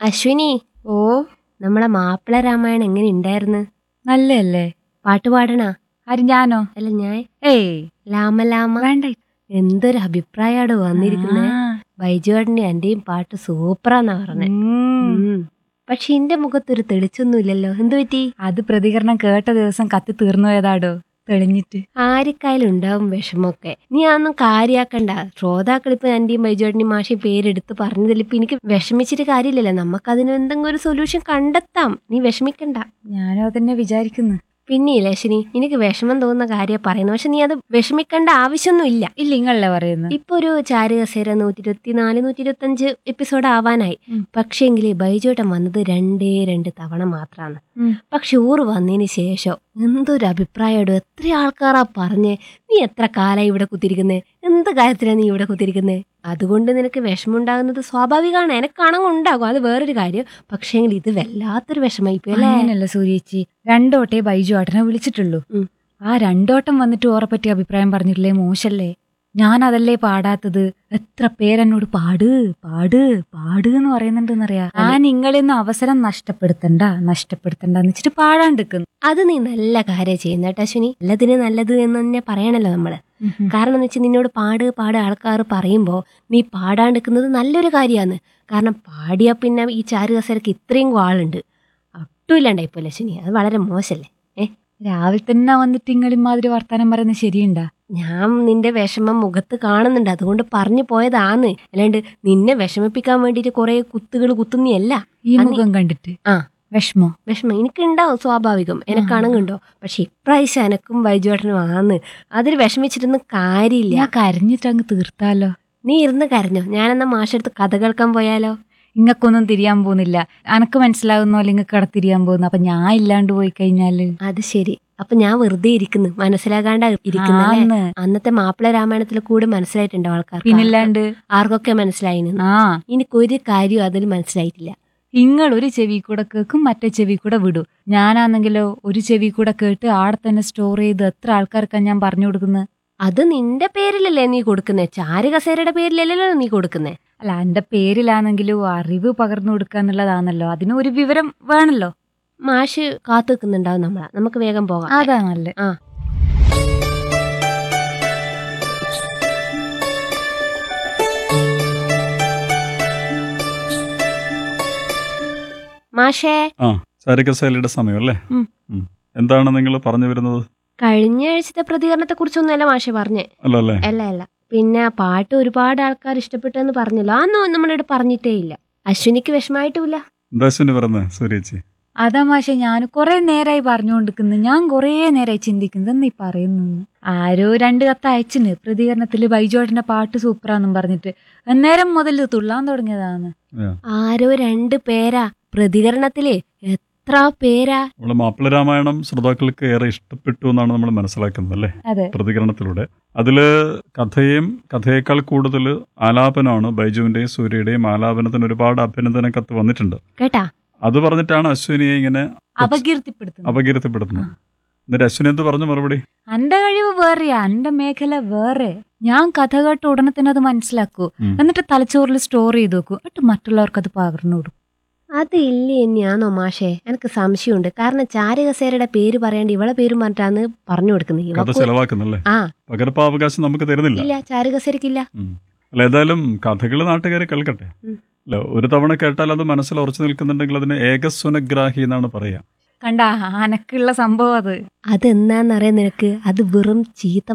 അശ്വിനി ഓ നമ്മളെ മാപ്പിള രാമായണം എങ്ങനെ ഉണ്ടായിരുന്നു നല്ലല്ലേ പാട്ട് പാടണാ ആര് ഞാനോ അല്ല ഞാൻ ഏയ് ലാമ ലാമ വേണ്ട എന്തൊരു അഭിപ്രായമാണ് വന്നിരിക്കുന്നത് ആ. ബൈജുവേട്ടന്റെ എന്റെയും പാട്ട് സൂപ്പറാന്നാ പറഞ്ഞത് ഉം. പക്ഷെ എന്റെ മുഖത്തൊരു തെളിച്ചൊന്നുമില്ലല്ലോ എന്തു പറ്റി അത് പ്രതികരണം കേട്ട ദിവസം കത്തി തീർന്നു പോയതാടോ തെളിഞ്ഞിട്ട് ആരിക്കായാലും ഉണ്ടാവും വിഷമമൊക്കെ നീ അതൊന്നും കാര്യാക്കണ്ട ശ്രോതാക്കൾ ഇപ്പൊ എന്റെയും ബൈജുവേട്ടനെയും മാഷി പേരെടുത്ത് പറഞ്ഞതിൽ ഇപ്പൊ എനിക്ക് വിഷമിച്ചിട്ട് കാര്യമില്ലല്ലോ നമുക്ക് അതിന് എന്തെങ്കിലും ഒരു സൊല്യൂഷൻ കണ്ടെത്താം നീ വിഷമിക്കണ്ട ഞാനും അതന്നെ വിചാരിക്കുന്നു പിന്നെ ലക്ഷ്മി എനിക്ക് വിഷമം തോന്നുന്ന കാര്യം പറയുന്നു പക്ഷെ നീ അത് വിഷമിക്കേണ്ട ആവശ്യമൊന്നുമില്ല ഇല്ല ഇങ്ങളല്ലേ പറയുന്നത് ഇപ്പൊ ഒരു ചാരുകസേര നൂറ്റി ഇരുപത്തിനാല് നൂറ്റി ഇരുപത്തഞ്ച് എപ്പിസോഡ് ആവാനായി ഉം. പക്ഷേങ്കിൽ ബൈജോട്ടൻ വന്നത് രണ്ടേ രണ്ട് തവണ മാത്രമാണ് ഉം. പക്ഷെ ഊറ് വന്നതിന് ശേഷം എന്തൊരു അഭിപ്രായമായിടും എത്ര ആൾക്കാരാ പറഞ്ഞേ നീ എത്ര കാലായി ഇവിടെ കുത്തിരിക്കുന്നേ എന്ത് കാര്യത്തിലാണ് നീ ഇവിടെ കുത്തിരിക്കുന്നേ അതുകൊണ്ട് നിനക്ക് വിഷമമുണ്ടാകുന്നത് സ്വാഭാവികമാണ് എനക്കാണെങ്കിൽ ഉണ്ടാകും അത് വേറൊരു കാര്യം പക്ഷേങ്കിൽ ഇത് വല്ലാത്തൊരു വിഷമായി പോയി അല്ലേ അങ്ങനല്ല സൂര്യേച്ചി രണ്ടോട്ടേ ബൈജു ഏട്ടനെ വിളിച്ചിട്ടുള്ളൂ ഉം. ആ രണ്ടോട്ടം വന്നിട്ട് ഓറെ പറ്റി അഭിപ്രായം പറഞ്ഞിട്ടില്ലേ മോശല്ലേ ഞാൻ അതല്ലേ പാടാത്തത് എത്ര പേരെന്നോട് പാട് പാട് പാട് എന്ന് പറയുന്നുണ്ടെന്നറിയാ ഞാൻ നിങ്ങളിന്ന് അവസരം നഷ്ടപ്പെടുത്തണ്ട നഷ്ടപ്പെടുത്തണ്ട എന്ന് വെച്ചിട്ട് പാടാണ്ടിരിക്കുന്നു അത് നീ നല്ല കാര്യം ചെയ്യുന്ന കേട്ടോ അശ്വിനി നല്ലതിന് നല്ലത് എന്ന് തന്നെ പറയണല്ലോ നമ്മള് കാരണം എന്ന് വെച്ചാൽ നിന്നോട് പാട് പാട് ആൾക്കാർ പറയുമ്പോൾ നീ പാടാണ്ടിരിക്കുന്നത് നല്ലൊരു കാര്യമാണ് കാരണം പാടിയാ പിന്നെ ഈ ചാരു കസേരക്ക് ഇത്രയും ആളുണ്ട് ഒട്ടുമില്ലാണ്ടായി പോലെ ലക്ഷ്മി അത് വളരെ മോശല്ലേ രാവിലെ തന്നെ വന്നിട്ട് ഇങ്ങളിമാതിരി വർത്താനം പറയുന്നത് ശരിയുണ്ടാ ഞാൻ നിന്റെ വിഷമം മുഖത്ത് കാണുന്നുണ്ട് അതുകൊണ്ട് പറഞ്ഞു പോയതാന്ന് അല്ലാണ്ട് നിന്നെ വിഷമിപ്പിക്കാൻ വേണ്ടിയിട്ട് കുറെ കുത്തുകൾ കുത്തുന്നിയല്ല ഈ അന്ന് മുഖം കണ്ടിട്ട് ആ. വിഷമോ വിഷമം എനിക്കുണ്ടാവും സ്വാഭാവികം എനക്കാണെങ്കിൽ ഉണ്ടോ പക്ഷെ ഇപ്രാവശ്യം എനക്കും വൈജുവേട്ടനും ആന്ന് അതിൽ വിഷമിച്ചിട്ടൊന്നും കാര്യമില്ല ഞാൻ കരഞ്ഞിട്ട് അങ്ങ് തീർത്താലോ നീ ഇരുന്ന് കരഞ്ഞോ ഞാനെന്നാ മാഷെടുത്ത് കഥ കേൾക്കാൻ പോയാലോ ഇങ്ങക്കൊന്നും തിരിയാൻ പോകുന്നില്ല അനക്ക് മനസ്സിലാകുന്ന പോലെ ഇങ്ങക്ക് അവിടെ തിരിയാൻ പോകുന്നു അപ്പൊ ഞാൻ ഇല്ലാണ്ട് പോയി കഴിഞ്ഞാല് അത് ശരി അപ്പൊ ഞാൻ വെറുതെ ഇരിക്കുന്നു മനസ്സിലാകാണ്ട ഇരിക്കുന്നല്ലേ ആന്ന്. അന്നത്തെ മാപ്പിള രാമായണത്തിൽ കൂടി മനസ്സിലായിട്ടുണ്ടോ ആൾക്കാർ പിന്നില്ലാണ്ട് ആർക്കൊക്കെ മനസ്സിലായി ആ എനിക്കൊരു കാര്യം അതിൽ മനസ്സിലായിട്ടില്ല നിങ്ങൾ ഒരു ചെവി കൂടെ കേൾക്കും മറ്റേ ചെവി കൂടെ വിടും ഞാനാണെങ്കിലോ ഒരു ചെവി കൂടെ കേട്ട് ആടെ തന്നെ സ്റ്റോർ ചെയ്ത് എത്ര ആൾക്കാർക്കാ ഞാൻ പറഞ്ഞു കൊടുക്കുന്നത് അത് നിന്റെ പേരിലല്ലേ നീ കൊടുക്കുന്നേ ചാരു കസേരയുടെ പേരിലല്ലല്ലോ നീ കൊടുക്കുന്നേ അല്ല എന്റെ പേരിലാണെങ്കിലും അറിവ് പകർന്നു കൊടുക്കുക എന്നുള്ളതാണല്ലോ അതിന് ഒരു വിവരം വേണല്ലോ മാഷ് കാത്തു നിൽക്കുന്നുണ്ടാവും നമ്മളെ നമുക്ക് വേഗം പോകാം അതാ നല്ലത് ആ മാഷേ ആ ചാരികശൈലിയുടെ സമയം അല്ലേ ഉം. ഉം. എന്താണ് നിങ്ങൾ പറഞ്ഞു വരുന്നത് കഴിഞ്ഞ ആഴ്ചത്തെ പ്രതികരണത്തെ കുറിച്ചൊന്നുമല്ല മാഷെ പറഞ്ഞേ അല്ല അല്ലേ അല്ല അല്ല പിന്നെ ആ പാട്ട് ഒരുപാട് ആൾക്കാർ ഇഷ്ടപ്പെട്ടെന്ന് പറഞ്ഞല്ലോ അതൊന്നും നമ്മളിവിടെ പറഞ്ഞിട്ടേ ഇല്ല അശ്വിനിക്ക് വിഷമായിട്ടുമില്ല എന്താ അശ്വിനി പറയുന്നത് സൂര്യേച്ചി അതാ മാഷെ ഞാൻ കുറെ നേരമായി പറഞ്ഞുകൊണ്ടിരിക്കുന്നു ഞാൻ കുറേ നേരമായി ചിന്തിക്കുന്നത് എന്നീ പറയുന്നു ആരോ രണ്ട് കത്ത് അയച്ചിന് പ്രതികരണത്തിൽ ബൈജോട്ടന്റെ പാട്ട് സൂപ്പറാന്നും പറഞ്ഞിട്ട് അന്നേരം മുതൽ തുള്ളാൻ തുടങ്ങിയതാണ് ആരോ രണ്ട് പേരാ പ്രതികരണത്തില് എത്ര പേരാ നമ്മള് മാപ്പിള രാമായണം ശ്രോതാക്കൾക്ക് ഏറെ ഇഷ്ടപ്പെട്ടു എന്നാണ് നമ്മൾ മനസ്സിലാക്കുന്നത് അല്ലേ അതെ പ്രതികരണത്തിലൂടെ അതില് കഥയും കഥയേക്കാൾ കൂടുതൽ ആലാപനമാണ് ബൈജുവിന്റെയും സൂര്യയുടെയും ആലാപനത്തിന് ഒരുപാട് അഭിനന്ദന കത്ത് വന്നിട്ടുണ്ട് കേട്ടാ അത് പറഞ്ഞിട്ടാണ് അശ്വിനിയെ ഇങ്ങനെ അപകീർത്തിപ്പെടുത്തുന്നു അപകീർത്തിപ്പെടുത്തുന്നത് എന്നിട്ട് അശ്വിനി എന്ത് പറഞ്ഞു മറുപടി എന്റെ കഴിവ് വേറെയാ എന്റെ മേഖല വേറെ ഞാൻ കഥ കേട്ട് ഉടനെ തന്നെ അത് മനസ്സിലാക്കൂ ഉം. എന്നിട്ട് തലച്ചോറിൽ സ്റ്റോർ ചെയ്ത് വെക്കൂ എന്നിട്ട് മറ്റുള്ളവർക്ക് അത് പകർന്നു കൊടുക്കും അത് ഇല്ല തന്നെയാണോ മാഷേ എനിക്ക് സംശയമുണ്ട് കാരണം ചാരകസേരയുടെ പേര് പറയേണ്ട ഇവളെ പേരും പറഞ്ഞിട്ടാണ് പറഞ്ഞു കൊടുക്കുന്നത് കഥ ഇവക്ക് ചെലവാക്കുന്നല്ലേ ആ പകർപ്പാവകാശം നമുക്ക് തരുന്നില്ല ഇല്ല ചാരകസേരക്കില്ല ഉം. അല്ല ഏതായാലും കഥകൾ നാട്ടുകാരെ കേൾക്കട്ടെ ഉം. അല്ല ഒരു തവണ കേട്ടാൽ അത് മനസ്സിൽ ഉറച്ചു നിൽക്കുന്നുണ്ടെങ്കിൽ അതിന് ഏകസ്വനഗ്രാഹി എന്നാണ് പറയാ കണ്ട അനക്കുള്ള സംഭവം അത് അതെന്നാന്നറിയാൻ നിനക്ക് അത് വെറും ചീത്ത